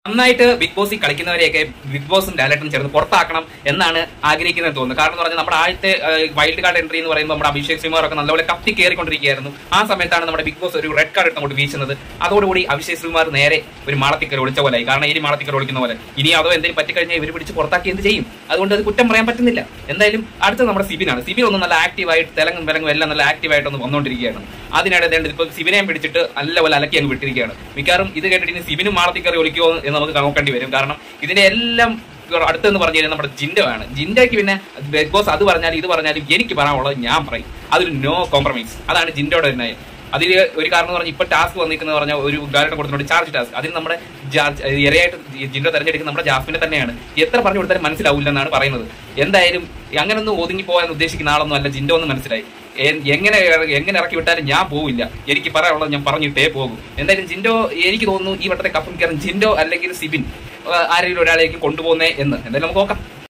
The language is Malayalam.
നന്നായിട്ട് ബിഗ് ബോസിൽ കളിക്കുന്നവരെയൊക്കെ ബിഗ് ബോസും ലാലേട്ടും ചേർന്ന് പുറത്താക്കണം എന്നാണ് ആഗ്രഹിക്കുന്നത് തോന്നുന്നത് കാരണം എന്ന് പറഞ്ഞാൽ നമ്മുടെ ആദ്യത്തെ വൈൽഡ് കാർഡ് എൻട്രി എന്ന് പറയുമ്പോൾ നമ്മുടെ അഭിഷേക് ശ്രീമാർ ഒക്കെ നല്ലപോലെ കത്തി കയറിക്കൊണ്ടിരിക്കുകയായിരുന്നു ആ സമയത്താണ് നമ്മുടെ ബിഗ് ബോസ് ഒരു റെഡ് കാർഡ് അങ്ങോട്ട് വീശുന്നത് അതോടുകൂടി അഭിഷേക് ശ്രീമാർ നേരെ ഒരു മാളത്തിക്കറി ഒളിച്ച പോലെ കാരണം ഇനി മാളത്തിക്കറി ഒളിക്കുന്ന പോലെ ഇനി അതോ എന്തെങ്കിലും പറ്റിക്കഴിഞ്ഞാൽ ഇവർ പിടിച്ച് പുറത്താക്കി എന്ത് ചെയ്യും അതുകൊണ്ട് അത് കുറ്റം പറയാൻ പറ്റുന്നില്ല എന്തായാലും അടുത്ത നമ്മുടെ സിബിനാണ് സിബിൻ ഒന്ന് നല്ല ആക്റ്റീവായിട്ട് തെലങ്കും വിലങ്ങും എല്ലാം നല്ല ആക്റ്റീവായിട്ട് ഒന്ന് വന്നുകൊണ്ടിരിക്കുകയാണ് അതിനിടെ ദേണ്ട ഇപ്പൊ സിബിനെയും പിടിച്ചിട്ട് നല്ലപോലെ അലക്കി അങ്ങ് വിട്ടിരിക്കുകയാണ് മിക്കവാറും ഇത് കേട്ടിട്ട് ഇനി സിബിനും മാളത്തിക്കറി ഒളിക്കുമോ എന്ന് നമുക്ക് നോക്കേണ്ടി വരും കാരണം ഇതിന്റെ എല്ലാം അടുത്തെന്ന് പറഞ്ഞു കഴിഞ്ഞാൽ നമ്മുടെ ജിൻഡോ ആണ് ജിൻഡോയ്ക്ക് പിന്നെ ബിഗ് ബോസ് അത് പറഞ്ഞാലും ഇത് പറഞ്ഞാലും എനിക്ക് പറയാനുള്ളത് ഞാൻ പറയും അതൊരു നോ കോംപ്രമൈസ് അതാണ് ജിൻഡോയുടെ ഒരു നയം അതിൽ ഒരു കാരണം എന്ന് പറഞ്ഞാൽ ഇപ്പൊ ടാസ്ക് വന്നിരിക്കുന്നത് പറഞ്ഞാൽ ഒരു ഗാരട്ടം കൊടുത്തിട്ടുണ്ട് ചാർജ് ടാസ്ക് അതിന് നമ്മുടെ ജാ- ഇരയായിട്ട് ജിൻഡോ തെരഞ്ഞെടുക്കുന്ന നമ്മുടെ ജാഫിനെ തന്നെയാണ് എത്ര പറഞ്ഞു കൊടുത്താലും മനസ്സിലാവില്ലെന്നാണ് പറയുന്നത് എന്തായാലും അങ്ങനൊന്നും ഒതുങ്ങി പോകാൻ ഉദ്ദേശിക്കുന്ന ആളൊന്നും അല്ല ജിൻഡോ എന്ന് മനസ്സിലായി എ- എങ്ങനെ ഇറ- എങ്ങനെ ഇറക്കി വിട്ടാലും ഞാൻ പോവില്ല എനിക്ക് പറയാനുള്ളത് ഞാൻ പറഞ്ഞിട്ടേ പോകും എന്തായാലും ജിൻഡോ എനിക്ക് തോന്നുന്നു ഈ വട്ടത്തെ കപ്പും കയറും ജിൻഡോ അല്ലെങ്കിൽ സിബിൻ ആ, ആരെങ്കിലും ഒരാളേക്ക് കൊണ്ടുപോകുന്നേ എന്ന് എന്തായാലും നമുക്ക് നോക്കാം